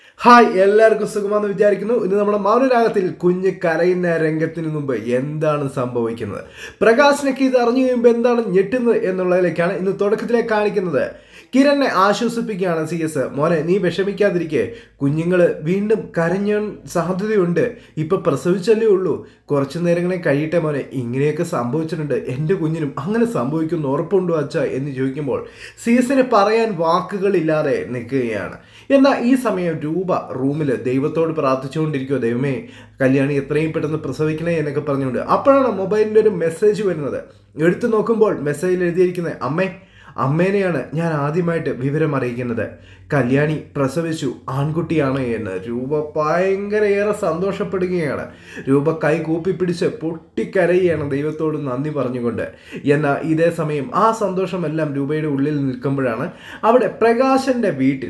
hi എല്ലാവർക്കും സുഖമാണെന്ന് വിചാരിക്കുന്നു ഇന്ന് നമ്മുടെ മൗനരാഗത്തിൽ കുഞ്ഞ് കരയുന്ന രംഗത്തിന് മുമ്പ് എന്താണ് സംഭവിക്കുന്നത് പ്രകാശിനൊക്കെ ഇത് അറിഞ്ഞു കഴിയുമ്പോൾ എന്താണ് ഞെട്ടുന്നത് എന്നുള്ളതിലേക്കാണ് ഇന്ന് തുടക്കത്തിലെ കാണിക്കുന്നത് കിരണിനെ ആശ്വസിപ്പിക്കുകയാണ് സി എസ് മോനെ നീ വിഷമിക്കാതിരിക്കെ കുഞ്ഞുങ്ങൾ വീണ്ടും കരഞ്ഞാൻ സാധ്യതയുണ്ട് ഇപ്പൊ പ്രസവിച്ചല്ലേ ഉള്ളൂ കുറച്ചു നേരങ്ങളെ കഴിയട്ടെ മോനെ ഇങ്ങനെയൊക്കെ സംഭവിച്ചിട്ടുണ്ട് എൻ്റെ കുഞ്ഞിനും അങ്ങനെ സംഭവിക്കുമെന്ന് ഉറപ്പുണ്ടോ അച്ഛ എന്ന് ചോദിക്കുമ്പോൾ സി എസിന് പറയാൻ വാക്കുകളില്ലാതെ നിൽക്കുകയാണ് എന്നാൽ ഈ സമയം രൂപ റൂമിൽ ദൈവത്തോട് പ്രാർത്ഥിച്ചുകൊണ്ടിരിക്കുമോ ദൈവമേ കല്യാണി എത്രയും പെട്ടെന്ന് പ്രസവിക്കണേ എന്നൊക്കെ പറഞ്ഞുകൊണ്ട് അപ്പോഴാണ് മൊബൈലിൻ്റെ ഒരു മെസ്സേജ് വരുന്നത് എടുത്തു നോക്കുമ്പോൾ മെസ്സേജിൽ എഴുതിയിരിക്കുന്നത് അമ്മേ അമ്മേനെയാണ് ഞാൻ ആദ്യമായിട്ട് വിവരം അറിയിക്കുന്നത് കല്യാണി പ്രസവിച്ചു ആൺകുട്ടിയാണ് എന്ന് രൂപ ഭയങ്കരയേറെ സന്തോഷപ്പെടുകയാണ് രൂപ കൈ കൂപ്പി പിടിച്ച് പൊട്ടിക്കരയുകയാണ് ദൈവത്തോട് നന്ദി പറഞ്ഞുകൊണ്ട് എന്നാൽ ഇതേ സമയം ആ സന്തോഷമെല്ലാം രൂപയുടെ ഉള്ളിൽ നിൽക്കുമ്പോഴാണ് അവിടെ പ്രകാശൻ്റെ വീട്ടിൽ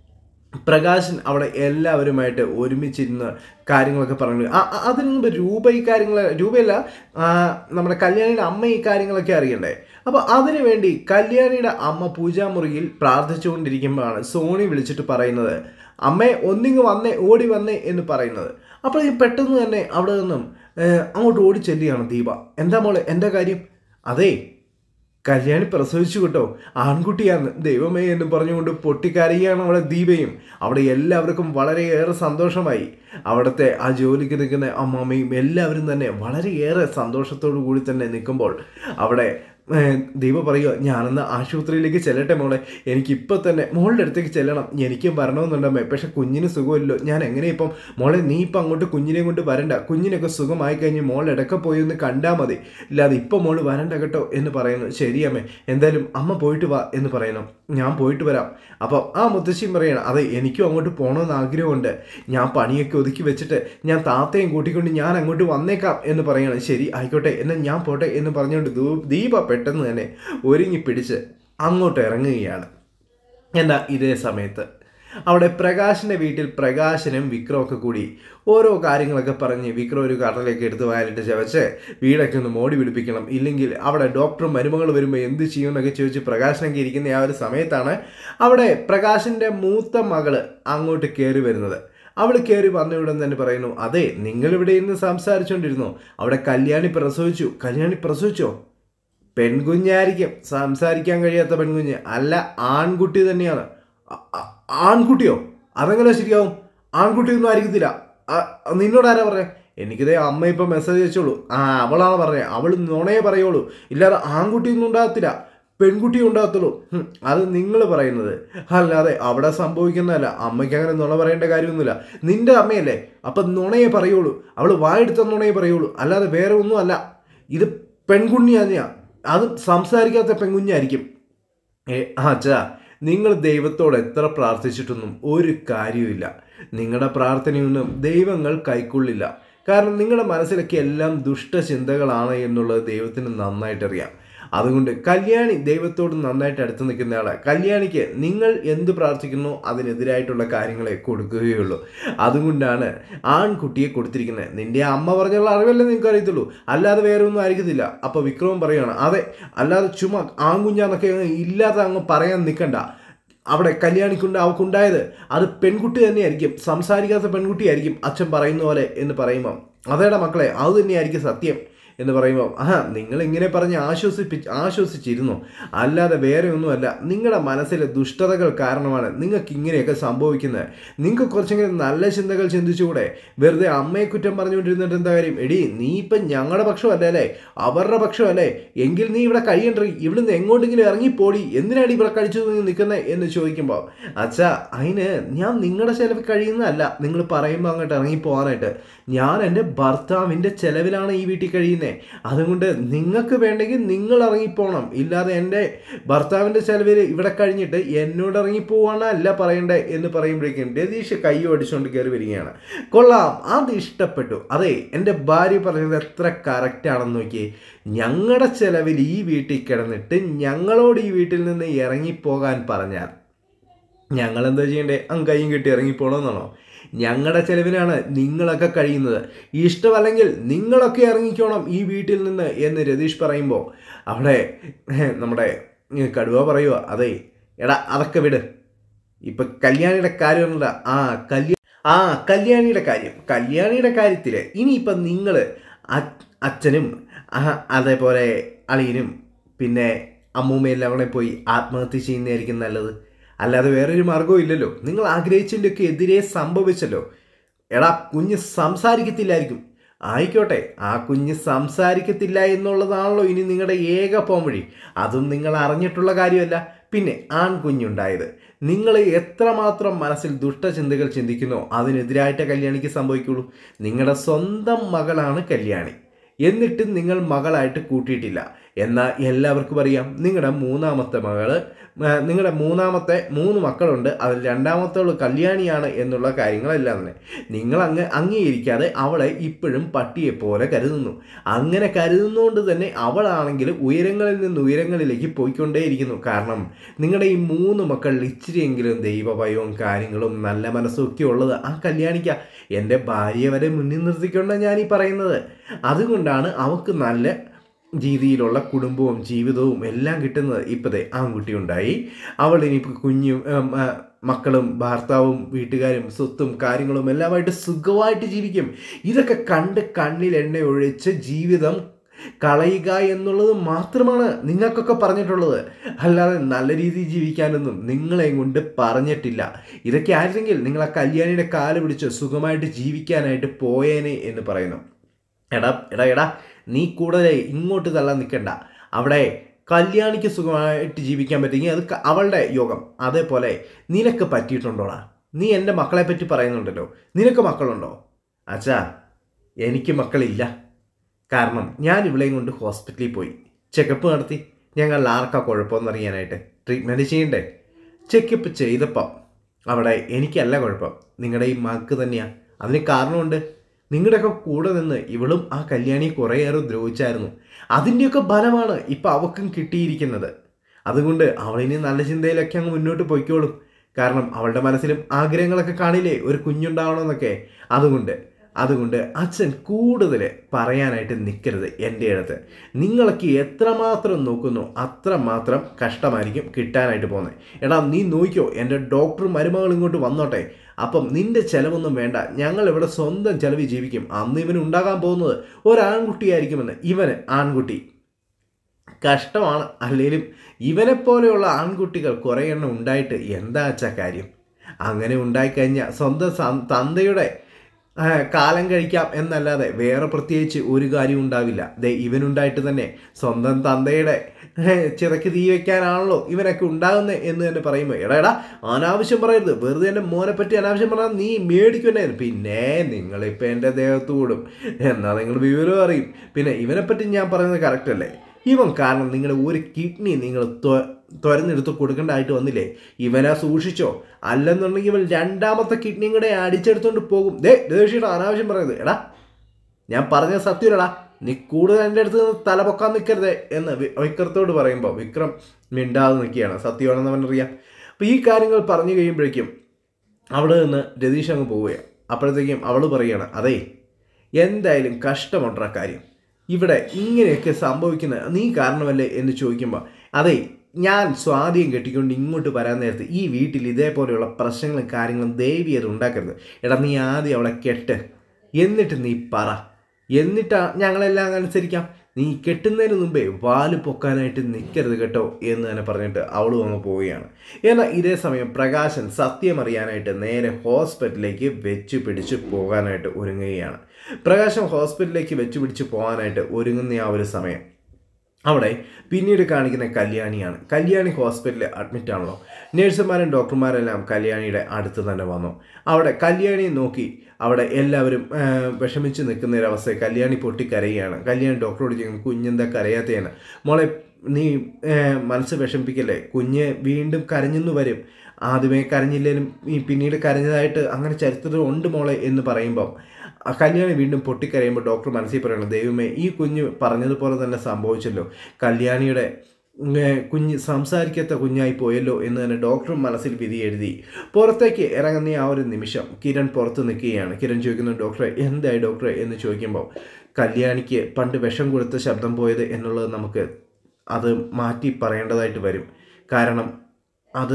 പ്രകാശൻ അവിടെ എല്ലാവരുമായിട്ട് ഒരുമിച്ചിരുന്ന് കാര്യങ്ങളൊക്കെ പറഞ്ഞു ആ ആ- അതിനു മുമ്പ് രൂപ ഈ കാര്യങ്ങൾ രൂപയല്ല ആ, നമ്മുടെ കല്യാണിയുടെ അമ്മ ഈ കാര്യങ്ങളൊക്കെ അറിയണ്ടേ അപ്പോൾ അതിനു വേണ്ടി കല്യാണിയുടെ അമ്മ പൂജാമുറിയിൽ പ്രാർത്ഥിച്ചുകൊണ്ടിരിക്കുമ്പോഴാണ് സോണി വിളിച്ചിട്ട് പറയുന്നത് അമ്മേ ഒന്നിങ്ങ് വന്നേ ഓടി വന്നേ എന്ന് പറയുന്നത് അപ്പോൾ ഈ പെട്ടെന്ന് തന്നെ അവിടെ നിന്നും ഏ, അങ്ങോട്ട് ഓടി ചെല്ലുകയാണ് ദീപ എന്താ മോളെ എന്താ കാര്യം അതേ കല്യാണി പ്രസവിച്ചു കേട്ടോ ആൺകുട്ടിയാണ് ദൈവമേ എന്ന് പറഞ്ഞുകൊണ്ട് പൊട്ടിക്കരയാണ് അവിടെ ദീപയും അവിടെ എല്ലാവർക്കും വളരെയേറെ സന്തോഷമായി അവിടുത്തെ ആ ജോലിക്ക് നിൽക്കുന്ന അമ്മാമ്മയും എല്ലാവരും തന്നെ വളരെയേറെ സന്തോഷത്തോടു കൂടി തന്നെ നിൽക്കുമ്പോൾ അവിടെ ഏഹ്, ദീപ പറയുക ഞാനെന്ന് ആശുപത്രിയിലേക്ക് ചെല്ലട്ടെ മോളെ എനിക്കിപ്പോൾ തന്നെ മോളുടെ അടുത്തേക്ക് ചെല്ലണം എനിക്കും വരണമെന്നുണ്ടമ്മേ പക്ഷെ കുഞ്ഞിന് സുഖമില്ലല്ലോ ഞാൻ എങ്ങനെ ഇപ്പം മോളെ നീ ഇപ്പം അങ്ങോട്ട് കുഞ്ഞിനെ കൊണ്ട് വരണ്ട കുഞ്ഞിനൊക്കെ സുഖമായി കഴിഞ്ഞ് മോൾ ഇടയ്ക്ക് പോയി ഒന്ന് കണ്ടാൽ മതി ഇല്ലാതെ ഇപ്പം മോള് വരണ്ട കേട്ടോ എന്ന് പറയുന്നു ശരിയമ്മേ എന്തായാലും അമ്മ പോയിട്ട് വാ എന്ന് പറയുന്നു ഞാൻ പോയിട്ട് വരാം അപ്പോൾ ആ മുത്തശ്ശിയും പറയണം അതെ എനിക്കും അങ്ങോട്ട് പോകണമെന്ന് ആഗ്രഹമുണ്ട് ഞാൻ പണിയൊക്കെ ഒതുക്കി വെച്ചിട്ട് ഞാൻ താത്തയും കൂട്ടിക്കൊണ്ട് ഞാൻ അങ്ങോട്ട് വന്നേക്കാം എന്ന് പറയണം ശരി ആയിക്കോട്ടെ എന്നാൽ ഞാൻ പോട്ടെ എന്ന് പറഞ്ഞുകൊണ്ട് ദൂ- ദീപ പെട്ടെന്ന് തന്നെ ഒരുങ്ങി പിടിച്ച് അങ്ങോട്ട് ഇറങ്ങുകയാണ് എന്നാൽ ഇതേ സമയത്ത് അവിടെ പ്രകാശിൻ്റെ വീട്ടിൽ പ്രകാശനും വിക്രവും ഒക്കെ കൂടി ഓരോ കാര്യങ്ങളൊക്കെ പറഞ്ഞ് വിക്രം ഒരു കടലേക്ക് എടുത്ത് വയലിട്ട് ചവച്ച് വീടൊക്കെ ഒന്ന് മോടി പിടിപ്പിക്കണം ഇല്ലെങ്കിൽ അവിടെ ഡോക്ടറും മരുമകൾ വരുമ്പോൾ എന്ത് ചെയ്യും എന്നൊക്കെ ചോദിച്ച് പ്രകാശനൊക്കെ ഇരിക്കുന്ന ആ ഒരു സമയത്താണ് അവിടെ പ്രകാശിൻ്റെ മൂത്ത മകള് അങ്ങോട്ട് കയറി വരുന്നത് അവൾ കയറി വന്ന ഉടൻ തന്നെ പറയുന്നു അതെ നിങ്ങളിവിടെ ഇരുന്ന് സംസാരിച്ചുകൊണ്ടിരുന്നു അവിടെ കല്യാണി പ്രസവിച്ചു കല്യാണി പ്രസവിച്ചോ പെൺകുഞ്ഞായിരിക്കും സംസാരിക്കാൻ കഴിയാത്ത പെൺകുഞ്ഞ് അല്ല ആൺകുട്ടി തന്നെയാണ് അ- അ- ആൺകുട്ടിയോ അതെങ്ങനെ ശരിയാവും ആൺകുട്ടിയൊന്നും ആയിരിക്കത്തില്ല അ- നിന്നോട് ആരാ പറയാ എനിക്കിതേ അമ്മ ഇപ്പം മെസ്സേജ് അയച്ചോളൂ ആ അവളാണ് പറഞ്ഞത് അവൾ നുണയെ പറയുള്ളൂ ഇല്ലാതെ ആൺകുട്ടിയൊന്നും ഉണ്ടാകത്തില്ല പെൺകുട്ടി ഉണ്ടാകത്തുള്ളൂ ഹും, അത് നിങ്ങൾ പറയുന്നത് അല്ലാതെ അവിടെ സംഭവിക്കുന്നതല്ല അമ്മയ്ക്ക് അങ്ങനെ നുണ പറയേണ്ട കാര്യമൊന്നുമില്ല നിന്റെ അമ്മയല്ലേ അപ്പം നുണയെ പറയുള്ളൂ അവൾ വായെടുത്ത നുണയെ പറയുള്ളൂ അല്ലാതെ വേറെ ഒന്നും അല്ല ഇത് പെൺകുഞ്ഞി തന്നെയാ അത് സംസാരിക്കാത്ത പെൺകുഞ്ഞായിരിക്കും ഏ അച്ഛാ നിങ്ങൾ ദൈവത്തോട് എത്ര പ്രാർത്ഥിച്ചിട്ടൊന്നും ഒരു കാര്യവുമില്ല നിങ്ങളുടെ പ്രാർത്ഥനയൊന്നും ദൈവങ്ങൾ കൈക്കൊള്ളില്ല കാരണം നിങ്ങളുടെ മനസ്സിലൊക്കെ എല്ലാം ദുഷ്ടചിന്തകളാണ് എന്നുള്ളത് ദൈവത്തിന് നന്നായിട്ടറിയാം അതുകൊണ്ട് കല്യാണി ദൈവത്തോട് നന്നായിട്ട് അടുത്ത് നിൽക്കുന്നയാളെ കല്യാണിക്ക് നിങ്ങൾ എന്ത് പ്രാർത്ഥിക്കുന്നോ അതിനെതിരായിട്ടുള്ള കാര്യങ്ങളെ കൊടുക്കുകയുള്ളൂ അതുകൊണ്ടാണ് ആൺകുട്ടിയെ കൊടുത്തിരിക്കുന്നത് നിന്റെ അമ്മ പറഞ്ഞുള്ള അറിവല്ലേ നിങ്ങൾക്ക് അറിയത്തുള്ളൂ അല്ലാതെ വേറെ ഒന്നും ആയിരിക്കത്തില്ല അപ്പോൾ വിക്രമം പറയുകയാണ് അതെ അല്ലാതെ ചുമ്മാ ആൺകുഞ്ഞാന്നൊക്കെ ഇല്ലാതെ അങ്ങ് പറയാൻ നിൽക്കണ്ട അവിടെ കല്യാണിക്കുണ്ട് അവൾക്കുണ്ടായത് അത് പെൺകുട്ടി തന്നെയായിരിക്കും സംസാരിക്കാത്ത പെൺകുട്ടിയായിരിക്കും അച്ഛൻ പറയുന്ന പോലെ എന്ന് പറയുമ്പം അതേടാ മക്കളെ അത് തന്നെയായിരിക്കും സത്യം എന്ന് പറയുമ്പോൾ ആ നിങ്ങൾ ഇങ്ങനെ പറഞ്ഞ് ആശ്വസിപ്പിച്ച് ആശ്വസിച്ചിരുന്നു അല്ലാതെ വേറെ ഒന്നുമല്ല നിങ്ങളുടെ മനസ്സിലെ ദുഷ്ടതകൾ കാരണമാണ് നിങ്ങൾക്ക് ഇങ്ങനെയൊക്കെ സംഭവിക്കുന്നത് നിങ്ങൾക്ക് കുറച്ചെങ്കിലും നല്ല ചിന്തകൾ ചിന്തിച്ചുകൂടെ വെറുതെ അമ്മയെ കുറ്റം പറഞ്ഞുകൊണ്ടിരുന്നിട്ട് എന്താ കാര്യം എടി നീ ഇപ്പം ഞങ്ങളുടെ പക്ഷമല്ലേ അല്ലേ അവരുടെ പക്ഷമല്ലേ എങ്കിൽ നീ ഇവിടെ കഴിയണ്ട ഇവിടുന്ന് എങ്ങോട്ടെങ്കിലും ഇറങ്ങിപ്പോടി എന്തിനാണ് ഇവിടെ കഴിച്ചു നിൽക്കുന്നത് എന്ന് ചോദിക്കുമ്പോൾ അച്ഛാ അതിന് ഞാൻ നിങ്ങളുടെ ചിലവ് കഴിയുന്നതല്ല നിങ്ങൾ പറയുമ്പോൾ അങ്ങോട്ട് ഇറങ്ങിപ്പോകാനായിട്ട് ഞാൻ എൻ്റെ ഭർത്താവിൻ്റെ ചിലവിലാണ് ഈ വീട്ടിൽ കഴിയുന്നത് അതുകൊണ്ട് നിങ്ങൾക്ക് വേണ്ടെങ്കിൽ നിങ്ങൾ ഇറങ്ങിപ്പോണം ഇല്ലാതെ എൻ്റെ ഭർത്താവിൻ്റെ ചിലവിൽ ഇവിടെ കഴിഞ്ഞിട്ട് എന്നോട് ഇറങ്ങിപ്പോവാനല്ല പറയണ്ടേ എന്ന് പറയുമ്പോഴേക്കും രതീഷ് കൈ ഓടിച്ചുകൊണ്ട് കയറി വരികയാണ് കൊള്ളാം അത് ഇഷ്ടപ്പെട്ടു അതെ എൻ്റെ ഭാര്യ പറഞ്ഞത് എത്ര കറക്റ്റ് ആണെന്ന് നോക്കിയേ ഞങ്ങളുടെ ചിലവിൽ ഈ വീട്ടിൽ കിടന്നിട്ട് ഞങ്ങളോട് ഈ വീട്ടിൽ നിന്ന് ഇറങ്ങിപ്പോകാൻ പറഞ്ഞാൽ ഞങ്ങൾ എന്താ ചെയ്യണ്ടേ അങ്ങ് കൈയും കെട്ടി ഇറങ്ങിപ്പോണമെന്നാണോ ഞങ്ങളുടെ ചെലവിനാണ് നിങ്ങളൊക്കെ കഴിയുന്നത് ഇഷ്ടമല്ലെങ്കിൽ നിങ്ങളൊക്കെ ഇറങ്ങിക്കോണം ഈ വീട്ടിൽ നിന്ന് എന്ന് രതീഷ് പറയുമ്പോൾ അവിടെ നമ്മുടെ കടുവ പറയുക അതെ എടാ അതൊക്കെ വിട് ഇപ്പൊ കല്യാണിയുടെ കാര്യമുള്ള ആ കല്യാ ആ കല്യാണിയുടെ കാര്യം കല്യാണിയുടെ കാര്യത്തിൽ ഇനിയിപ്പം നിങ്ങൾ അച്ഛനും ആ, അതേപോലെ അളിയനും പിന്നെ അമ്മൂമ്മയെല്ലാം കൂടെ പോയി ആത്മഹത്യ ചെയ്യുന്നതായിരിക്കും നല്ലത് അല്ലാതെ വേറൊരു മാർഗവും ഇല്ലല്ലോ നിങ്ങൾ ആഗ്രഹിച്ചതിൻ്റെയൊക്കെ എതിരെ സംഭവിച്ചല്ലോ എടാ കുഞ്ഞ് സംസാരിക്കത്തില്ലായിരിക്കും ആയിക്കോട്ടെ ആ കുഞ്ഞ് സംസാരിക്കത്തില്ല എന്നുള്ളതാണല്ലോ ഇനി നിങ്ങളുടെ ഏക പോംവഴി അതും നിങ്ങൾ അറിഞ്ഞിട്ടുള്ള കാര്യമല്ല പിന്നെ ആൺകുഞ്ഞുണ്ടായത് നിങ്ങൾ എത്രമാത്രം മനസ്സിൽ ദുഷ്ടചിന്തകൾ ചിന്തിക്കുന്നോ അതിനെതിരായിട്ട് കല്യാണിക്ക് സംഭവിക്കുള്ളൂ നിങ്ങളുടെ സ്വന്തം മകളാണ് കല്യാണി എന്നിട്ടും നിങ്ങൾ മകളായിട്ട് കൂട്ടിയിട്ടില്ല എന്നാൽ എല്ലാവർക്കും അറിയാം നിങ്ങളുടെ മൂന്നാമത്തെ മകള് ആ, നിങ്ങളുടെ മൂന്നാമത്തെ മൂന്ന് മക്കളുണ്ട് അതിൽ രണ്ടാമത്തോള് കല്യാണിയാണ് എന്നുള്ള കാര്യങ്ങളെല്ലാം തന്നെ നിങ്ങൾ അങ്ങ് അംഗീകരിക്കാതെ അവളെ ഇപ്പോഴും പട്ടിയെ പോലെ കരുതുന്നു അങ്ങനെ കരുതുന്നതുകൊണ്ട് തന്നെ അവളാണെങ്കിൽ ഉയരങ്ങളിൽ നിന്ന് ഉയരങ്ങളിലേക്ക് പോയിക്കൊണ്ടേയിരിക്കുന്നു കാരണം നിങ്ങളുടെ ഈ മൂന്ന് മക്കളിൽ ഇച്ചിരിയെങ്കിലും ദൈവഭയവും കാര്യങ്ങളും നല്ല മനസ്സും ഒക്കെ ഉള്ളത് ആ കല്യാണിക്ക എൻ്റെ ഭാര്യയെ വരെ മുന്നിൽ നിർത്തിക്കൊണ്ടാണ് ഞാൻ ഈ പറയുന്നത് അതുകൊണ്ടാണ് അവൾക്ക് നല്ല രീതിയിലുള്ള കുടുംബവും ജീവിതവും എല്ലാം കിട്ടുന്നത് ഇപ്പോഴത്തെ ആൺകുട്ടി ഉണ്ടായി അവൾ ഇനിയിപ്പോൾ കുഞ്ഞും ഉം, ആ, മക്കളും ഭർത്താവും വീട്ടുകാരും സ്വത്തും കാര്യങ്ങളും എല്ലാമായിട്ട് സുഖമായിട്ട് ജീവിക്കും ഇതൊക്കെ കണ്ട് കണ്ണിൽ എണ്ണ ഒഴിച്ച് ജീവിതം കളയുക എന്നുള്ളത് മാത്രമാണ് നിങ്ങൾക്കൊക്കെ പറഞ്ഞിട്ടുള്ളത് അല്ലാതെ നല്ല രീതിയിൽ ജീവിക്കാനൊന്നും നിങ്ങളെ കൊണ്ട് പറഞ്ഞിട്ടില്ല ഇതൊക്കെ ആയിരുന്നെങ്കിൽ നിങ്ങൾ ആ കല്യാണിയുടെ കാല് പിടിച്ച് സുഖമായിട്ട് ജീവിക്കാനായിട്ട് പോയേനെ എന്ന് പറയുന്നു എടാ എടാ എടാ നീ കൂടുതൽ ഇങ്ങോട്ട് തള്ളാൻ നിൽക്കണ്ട അവിടെ കല്യാണിക്ക് സുഖമായിട്ട് ജീവിക്കാൻ പറ്റുമെങ്കിൽ അത് ക- അവളുടെ യോഗം അതേപോലെ നിനക്ക് പറ്റിയിട്ടുണ്ടോടാ നീ എൻ്റെ മക്കളെ പറ്റി പറയുന്നുണ്ടല്ലോ നിനക്ക് മക്കളുണ്ടോ അച്ഛാ എനിക്ക് മക്കളില്ല കാരണം ഞാൻ ഇവളെയും കൊണ്ട് ഹോസ്പിറ്റലിൽ പോയി ചെക്കപ്പ് നടത്തി ഞങ്ങൾ ആർക്കാ കുഴപ്പമെന്നറിയാനായിട്ട് ട്രീറ്റ്മെൻറ്റ് ചെയ്യണ്ടേ ചെക്കപ്പ് ചെയ്തപ്പം അവിടെ എനിക്കല്ല കുഴപ്പം നിങ്ങളുടെ ഈ മക്ക് തന്നെയാണ് അതിന് കാരണമുണ്ട് നിങ്ങളുടെയൊക്കെ കൂടെ നിന്ന് ഇവളും ആ കല്യാണിയെ കുറേയേറെ ദ്രോഹിച്ചായിരുന്നു അതിൻ്റെയൊക്കെ ഫലമാണ് ഇപ്പം അവക്കും കിട്ടിയിരിക്കുന്നത് അതുകൊണ്ട് അവളിനി നല്ല ചിന്തയിലൊക്കെ അങ്ങ് മുന്നോട്ട് പോയിക്കോളും കാരണം അവളുടെ മനസ്സിലും ആഗ്രഹങ്ങളൊക്കെ കാണില്ലേ ഒരു കുഞ്ഞുണ്ടാവണമെന്നൊക്കെ അതുകൊണ്ട് അതുകൊണ്ട് അച്ഛൻ കൂടുതൽ പറയാനായിട്ട് നിൽക്കരുത് എൻ്റെ അടുത്ത് നിങ്ങളൊക്കെ എത്രമാത്രം നോക്കുന്നു അത്രമാത്രം കഷ്ടമായിരിക്കും കിട്ടാനായിട്ട് പോകുന്നത് എടാ നീ നോക്കിയോ എൻ്റെ ഡോക്ടർ മരുമകൾ ഇങ്ങോട്ട് വന്നോട്ടെ അപ്പം നിന്റെ ചിലവൊന്നും വേണ്ട ഞങ്ങൾ ഇവിടെ സ്വന്തം ചിലവിൽ ജീവിക്കും അന്ന് ഇവന് ഉണ്ടാകാൻ പോകുന്നത് ഒരാൺകുട്ടിയായിരിക്കുമെന്ന് ഇവന് ആൺകുട്ടി കഷ്ടമാണ് അല്ലെങ്കിലും ഇവനെപ്പോലെയുള്ള ആൺകുട്ടികൾ കുറേ എണ്ണം ഉണ്ടായിട്ട് എന്താ വെച്ചാ കാര്യം അങ്ങനെ ഉണ്ടായിക്കഴിഞ്ഞാൽ സ്വന്തം സം- തന്തയുടെ ആ, കാലം കഴിക്കാം എന്നല്ലാതെ വേറെ പ്രത്യേകിച്ച് ഒരു കാര്യം ഉണ്ടാവില്ല ദേ ഇവനുണ്ടായിട്ട് തന്നെ സ്വന്തം തന്തയുടെ ഏ, ചിറക്ക് തീ വെക്കാനാണല്ലോ ഇവനൊക്കെ ഉണ്ടാകുന്നത് എന്ന് തന്നെ പറയുമ്പോൾ എടാ എടാ അനാവശ്യം പറയരുത് വെറുതെ എൻ്റെ മോനെ പറ്റി അനാവശ്യം പറഞ്ഞാൽ നീ മേടിക്കുന്നെ പിന്നെ നിങ്ങളിപ്പോൾ എൻ്റെ ദേഹത്ത് കൂടും എന്നാൽ നിങ്ങൾ വിവരം അറിയും പിന്നെ ഇവനെപ്പറ്റി ഞാൻ പറയുന്നത് കറക്റ്റ് അല്ലേ ഇവൻ കാരണം നിങ്ങളുടെ ഒരു കിഡ്നി നിങ്ങൾ തുരന്നെടുത്ത് കൊടുക്കേണ്ടതായിട്ട് വന്നില്ലേ ഇവനെ സൂക്ഷിച്ചോ അല്ലെന്നുണ്ടെങ്കിൽ ഇവൻ രണ്ടാമത്തെ കിഡ്നിയും കൂടെ അടിച്ചെടുത്തോണ്ട് പോകും ദേ ദേഷിയുടെ അനാവശ്യം പറയുന്നത് എടാ ഞാൻ പറഞ്ഞ സത്യമല്ലടാ നീ കൂടുതൽ എൻ്റെ അടുത്ത് നിന്ന് തല പൊക്കാൻ നിൽക്കരുത് എന്ന് വി- വിക്രത്തോട് പറയുമ്പോൾ വിക്രം മിണ്ടാതെ നിൽക്കുകയാണ് സത്യമാണെന്ന് അവനറിയാം അപ്പോൾ ഈ കാര്യങ്ങൾ പറഞ്ഞു കഴിയുമ്പോഴേക്കും അവിടെ നിന്ന് രതീഷ് അങ്ങ് പോവുകയാണ് അപ്പോഴത്തേക്കും അവൾ പറയുകയാണ് അതേ എന്തായാലും കഷ്ടമുണ്ട കാര്യം ഇവിടെ ഇങ്ങനെയൊക്കെ സംഭവിക്കുന്നത് നീ കാരണമല്ലേ എന്ന് ചോദിക്കുമ്പോൾ അതേ ഞാൻ സ്വാധീനം കെട്ടിക്കൊണ്ട് ഇങ്ങോട്ട് വരാൻ നേരത്ത് ഈ വീട്ടിൽ ഇതേപോലെയുള്ള പ്രശ്നങ്ങളും കാര്യങ്ങളും ദേവി അത് ഉണ്ടാക്കരുത് എടാ നീ ആദ്യം അവളെ കെട്ട് എന്നിട്ട് നീ പറ എന്നിട്ടാ ഞങ്ങളെല്ലാം അനുസരിക്കാം നീ കെട്ടുന്നതിന് മുമ്പേ വാല് പൊക്കാനായിട്ട് നിൽക്കരുത് കേട്ടോ എന്ന് തന്നെ പറഞ്ഞിട്ട് അവളും അങ്ങ് പോവുകയാണ് എന്നാൽ ഇതേ സമയം പ്രകാശൻ സത്യം അറിയാനായിട്ട് നേരെ ഹോസ്പിറ്റലിലേക്ക് വെച്ച് പിടിച്ച് പോകാനായിട്ട് ഒരുങ്ങുകയാണ് പ്രകാശം ഹോസ്പിറ്റലിലേക്ക് വെച്ച് പിടിച്ച് പോകാനായിട്ട് ഒരുങ്ങുന്ന ആ ഒരു സമയം അവിടെ പിന്നീട് കാണിക്കുന്ന കല്യാണിയാണ് കല്യാണി ഹോസ്പിറ്റലിൽ അഡ്മിറ്റ് ആണല്ലോ നേഴ്സുമാരും ഡോക്ടർമാരെല്ലാം കല്യാണിയുടെ അടുത്ത് തന്നെ വന്നു അവിടെ കല്യാണിയെ നോക്കി അവിടെ എല്ലാവരും ആ, വിഷമിച്ച് നിൽക്കുന്ന ഒരു അവസ്ഥ കല്യാണി പൊട്ടിക്കരയുകയാണ് കല്യാണി ഡോക്ടറോട് ചോദിക്കും കുഞ്ഞെന്താ കരയാത്തയാണ് മോളെ നീ ആ, മനസ്സ് വിഷമിപ്പിക്കല്ലേ കുഞ്ഞ് വീണ്ടും കരഞ്ഞെന്ന് വരും ആദ്യമേ കരഞ്ഞില്ലേലും ഈ പിന്നീട് കരഞ്ഞതായിട്ട് അങ്ങനെ ചരിത്രത്തിൽ ഉണ്ട് മോളെ എന്ന് പറയുമ്പം ആ കല്യാണി വീണ്ടും പൊട്ടിക്കരയുമ്പോൾ ഡോക്ടർ മനസ്സിൽ പറയണം ദൈവമേ ഈ കുഞ്ഞ് പറഞ്ഞതുപോലെ തന്നെ സംഭവിച്ചല്ലോ കല്യാണിയുടെ ഉം, ഏ, കുഞ്ഞ് സംസാരിക്കാത്ത കുഞ്ഞായി പോയല്ലോ എന്ന് തന്നെ ഡോക്ടർ മനസ്സിൽ വിധി എഴുതി പുറത്തേക്ക് ഇറങ്ങുന്ന ആ ഒരു നിമിഷം കിരൺ പുറത്ത് നിൽക്കുകയാണ് കിരൺ ചോദിക്കുന്നു ഡോക്ടറെ എന്തായി ഡോക്ടറെ എന്ന് ചോദിക്കുമ്പോൾ കല്യാണിക്ക് പണ്ട് വിഷം കൊടുത്ത ശബ്ദം പോയത് എന്നുള്ളത് നമുക്ക് അത് മാറ്റി പറയേണ്ടതായിട്ട് വരും കാരണം അത്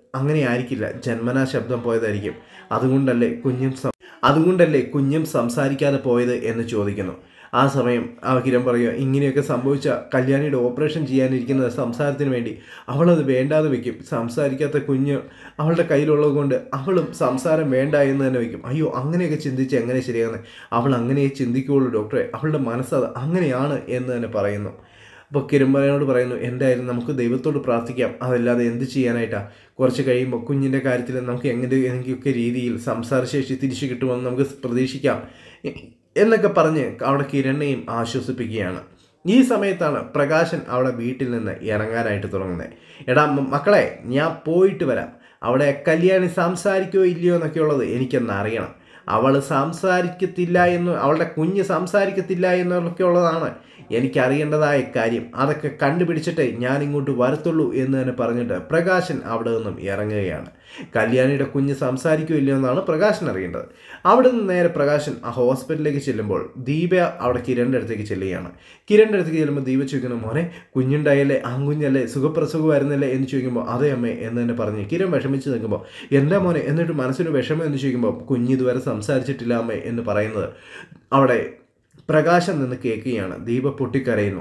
അങ്ങനെ ആയിരിക്കില്ല ജന്മനാ ശബ്ദം പോയതായിരിക്കും അതുകൊണ്ടല്ലേ കുഞ്ഞും സം- അതുകൊണ്ടല്ലേ കുഞ്ഞും സംസാരിക്കാതെ പോയത് എന്ന് ചോദിക്കുന്നു ആ സമയം ആ കിരൺ പറയുക ഇങ്ങനെയൊക്കെ സംഭവിച്ച കല്യാണിയുടെ ഓപ്പറേഷൻ ചെയ്യാനിരിക്കുന്ന സംസാരത്തിന് വേണ്ടി അവളത് വേണ്ടാതെ വെക്കും സംസാരിക്കാത്ത കുഞ്ഞ് അവളുടെ കയ്യിലുള്ളത് കൊണ്ട് അവളും സംസാരം വേണ്ട എന്ന് തന്നെ വെക്കും അയ്യോ അങ്ങനെയൊക്കെ ചിന്തിച്ച് എങ്ങനെ ശരിയാകുന്നത് അവൾ അങ്ങനെ ചിന്തിക്കുകയുള്ളൂ ഡോക്ടറെ അവളുടെ മനസ്സത് അങ്ങനെയാണ് എന്ന് തന്നെ പറയുന്നു അപ്പോൾ കിരമ്പനോട് പറയുന്നു എന്തായാലും നമുക്ക് ദൈവത്തോട് പ്രാർത്ഥിക്കാം അതല്ലാതെ എന്ത് ചെയ്യാനായിട്ടാണ് കുറച്ച് കഴിയുമ്പോൾ കുഞ്ഞിൻ്റെ കാര്യത്തിൽ നമുക്ക് എങ്ങനെ എന്തെങ്കിലുമൊക്കെ രീതിയിൽ സംസാരശേഷി തിരിച്ചു കിട്ടുമെന്ന് നമുക്ക് പ്രതീക്ഷിക്കാം എ- എന്നൊക്കെ പറഞ്ഞ് അവിടെ കിരണിനെയും ആശ്വസിപ്പിക്കുകയാണ് ഈ സമയത്താണ് പ്രകാശൻ അവിടെ വീട്ടിൽ നിന്ന് ഇറങ്ങാനായിട്ട് തുടങ്ങുന്നത് എടാ മ- മക്കളെ ഞാൻ പോയിട്ട് വരാം അവിടെ കല്യാണി സംസാരിക്കുകയോ ഇല്ലയോ എന്നൊക്കെ ഉള്ളത് എനിക്കൊന്ന് അറിയണം അവൾ സംസാരിക്കത്തില്ല എന്ന് അവളുടെ കുഞ്ഞ് സംസാരിക്കത്തില്ല എന്നൊക്കെ ഉള്ളതാണ് എനിക്കറിയേണ്ടതായ കാര്യം അതൊക്കെ കണ്ടുപിടിച്ചിട്ടേ ഞാൻ ഇങ്ങോട്ട് വരത്തുള്ളൂ എന്ന് തന്നെ പറഞ്ഞിട്ട് പ്രകാശൻ അവിടെ നിന്നും ഇറങ്ങുകയാണ് കല്യാണിയുടെ കുഞ്ഞ് സംസാരിക്കുമില്ല എന്നാണ് പ്രകാശൻ അറിയേണ്ടത് അവിടെ നിന്ന് നേരെ പ്രകാശൻ ആ ഹോസ്പിറ്റലിലേക്ക് ചെല്ലുമ്പോൾ ദീപ അവിടെ കിരണിൻ്റെ അടുത്തേക്ക് ചെല്ലുകയാണ് കിരണിൻ്റെ അടുത്തേക്ക് ചെല്ലുമ്പോൾ ദീപ ചോദിക്കുന്നു മോനെ കുഞ്ഞുണ്ടായല്ലേ ആൺകുഞ്ഞല്ലേ സുഖപ്രസവമായിരുന്നല്ലേ എന്ന് ചോദിക്കുമ്പോൾ അതേ അമ്മേ എന്ന് തന്നെ പറഞ്ഞ് കിരൺ വിഷമിച്ച് നിൽക്കുമ്പോൾ എന്താ മോനെ എന്നിട്ട് മനസ്സിന് വിഷമം എന്ന് ചോദിക്കുമ്പോൾ കുഞ്ഞ് ഇതുവരെ സംസാരിച്ചിട്ടില്ല അമ്മേ എന്ന് പറയുന്നത് അവിടെ പ്രകാശം നിന്ന് കേൾക്കുകയാണ് ദീപ പൊട്ടിക്കരയുന്നു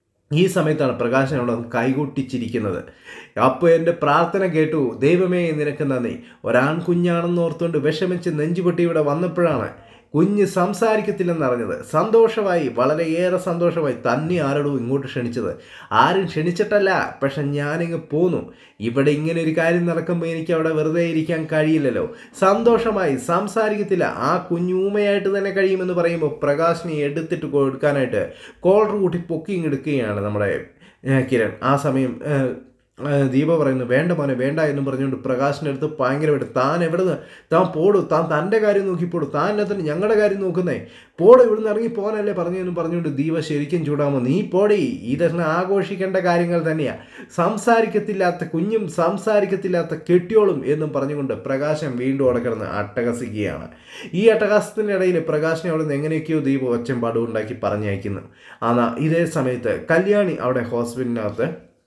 ഈ സമയത്താണ് പ്രകാശൻ അവിടെ കൈകൊട്ടിച്ചിരിക്കുന്നത് അപ്പോൾ എൻ്റെ പ്രാർത്ഥന കേട്ടു ദൈവമേ നിനക്ക് നന്ദി ഒരാൺകുഞ്ഞാണെന്ന് ഓർത്തുകൊണ്ട് വിഷമിച്ച് നെഞ്ചുപൊട്ടി ഇവിടെ വന്നപ്പോഴാണ് കുഞ്ഞ് സംസാരിക്കത്തില്ലെന്നറിഞ്ഞത് സന്തോഷമായി വളരെയേറെ സന്തോഷമായി തന്നെ ആരോടും ഇങ്ങോട്ട് ക്ഷണിച്ചത് ആരും ക്ഷണിച്ചിട്ടല്ല പക്ഷെ ഞാനിങ്ങ് പോന്നു ഇവിടെ ഇങ്ങനെ ഒരു കാര്യം നടക്കുമ്പോൾ എനിക്ക് അവിടെ വെറുതെ ഇരിക്കാൻ കഴിയില്ലല്ലോ സന്തോഷമായി സംസാരിക്കത്തില്ല ആ കുഞ്ഞൂമയായിട്ട് തന്നെ കഴിയുമെന്ന് പറയുമ്പോൾ പ്രകാശിനെ എടുത്തിട്ട് കൊടുക്കാനായിട്ട് കോളർ കൂട്ടി പൊക്കി എടുക്കുകയാണ് നമ്മുടെ ഏഹ്, കിരൺ ആ സമയം ഏഹ്, ഏഹ്, ദീപ പറയുന്നു വേണ്ട മോനെ വേണ്ട എന്ന് പറഞ്ഞുകൊണ്ട് പ്രകാശിൻ്റെ അടുത്ത് ഭയങ്കരമായിട്ട് താൻ എവിടെ നിന്ന് താൻ പോടൂ താൻ തൻ്റെ കാര്യം നോക്കിപ്പോടൂ താൻ തന്നെ ഞങ്ങളുടെ കാര്യം നോക്കുന്നേ പോടൂ ഇവിടുന്ന് ഇറങ്ങി പോകാനല്ലേ പറഞ്ഞതെന്ന് പറഞ്ഞുകൊണ്ട് ദീപ ശരിക്കും ചൂടാമോ നീ പോടി ഇതെല്ലാം ആഘോഷിക്കേണ്ട കാര്യങ്ങൾ തന്നെയാണ് സംസാരിക്കത്തില്ലാത്ത കുഞ്ഞും സംസാരിക്കത്തില്ലാത്ത കെട്ടിയോളും എന്നും പറഞ്ഞുകൊണ്ട് പ്രകാശം വീണ്ടും അവിടെ കിടന്ന് അട്ടഹസിക്കുകയാണ് ഈ അട്ടഹാസത്തിൻ്റെ ഇടയിൽ പ്രകാശിനെ അവിടെ നിന്ന് എങ്ങനെയൊക്കെയോ ദീപ ഒച്ചമ്പാടും ഉണ്ടാക്കി പറഞ്ഞയക്കുന്നു ആന്നാ ഇതേ സമയത്ത് കല്യാണി അവിടെ ഹോസ്പിറ്റലിനകത്ത്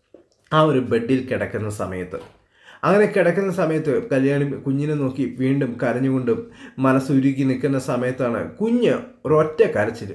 ആ ഒരു ബെഡിൽ കിടക്കുന്ന സമയത്ത് അങ്ങനെ കിടക്കുന്ന സമയത്ത് കല്യാണി കുഞ്ഞിനെ നോക്കി വീണ്ടും കരഞ്ഞുകൊണ്ടും മനസ്സുരുക്കി നിൽക്കുന്ന സമയത്താണ് കുഞ്ഞ് ഒരൊറ്റ കരച്ചിൽ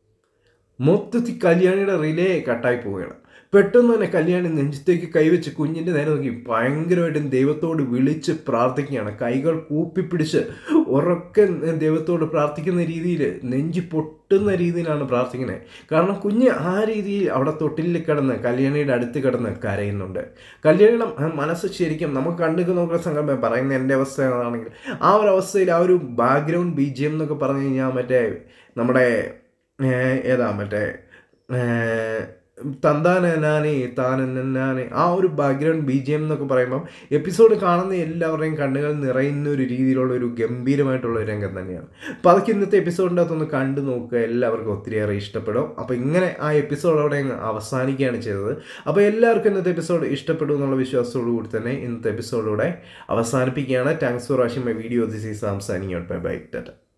മൊത്തത്തിൽ കല്യാണിയുടെ റിലേ കട്ടായി പോവുകയാണ് പെട്ടെന്ന് തന്നെ കല്യാണി നെഞ്ചത്തേക്ക് കൈവച്ച് കുഞ്ഞിൻ്റെ നേരെ നോക്കി ഭയങ്കരമായിട്ടും ദൈവത്തോട് വിളിച്ച് പ്രാർത്ഥിക്കുകയാണ് കൈകൾ കൂപ്പിപ്പിടിച്ച് ഉറക്കെ ദൈവത്തോട് പ്രാർത്ഥിക്കുന്ന രീതിയിൽ നെഞ്ച് പൊട്ടുന്ന രീതിയിലാണ് പ്രാർത്ഥിക്കുന്നത് കാരണം കുഞ്ഞ് ആ രീതിയിൽ അവിടെ തൊട്ടിലിൽ കിടന്ന് കല്യാണിയുടെ അടുത്ത് കിടന്ന് കരയുന്നുണ്ട് കല്യാണിയുടെ മ- മനസ്സ് ശരിക്കും നമുക്ക് കണ്ടു നോക്കുന്ന സംഘം പറയുന്ന എൻ്റെ അവസ്ഥ ആണെങ്കിൽ ആ ഒരു അവസ്ഥയിൽ ആ ഒരു ബാക്ക്ഗ്രൗണ്ട് ബി ജി എം എന്നൊക്കെ പറഞ്ഞു കഴിഞ്ഞാൽ മറ്റേ നമ്മുടെ ഏഹ്, ഏതാ മറ്റേ ഏഹ്, തന്താനാനെ താനനാനെ ആ ഒരു ബാക്ക്ഗ്രൗണ്ട് ബി ജി എം എന്നൊക്കെ പറയുമ്പം എപ്പിസോഡ് കാണുന്ന എല്ലാവരുടെയും കണ്ണുകൾ നിറയുന്ന ഒരു രീതിയിലുള്ള ഒരു ഗംഭീരമായിട്ടുള്ള ഒരു രംഗം തന്നെയാണ് അപ്പോൾ അതൊക്കെ ഇന്നത്തെ എപ്പിസോഡിൻ്റെ അകത്തൊന്ന് കണ്ടു നോക്കുക എല്ലാവർക്കും ഒത്തിരിയേറെ ഇഷ്ടപ്പെടും അപ്പോൾ ഇങ്ങനെ ആ എപ്പിസോഡ് അവിടെ അങ്ങ് അവസാനിക്കുകയാണ് ചെയ്തത് അപ്പോൾ എല്ലാവർക്കും ഇന്നത്തെ എപ്പിസോഡ് ഇഷ്ടപ്പെടും എന്നുള്ള വിശ്വാസത്തോടു കൂടി തന്നെ ഇന്നത്തെ എപ്പിസോഡിലൂടെ അവസാനിപ്പിക്കുകയാണ് thanks for watching my video this is സാംസാനിങ് ഔട്ട് ബൈ ബൈ ടാറ്റ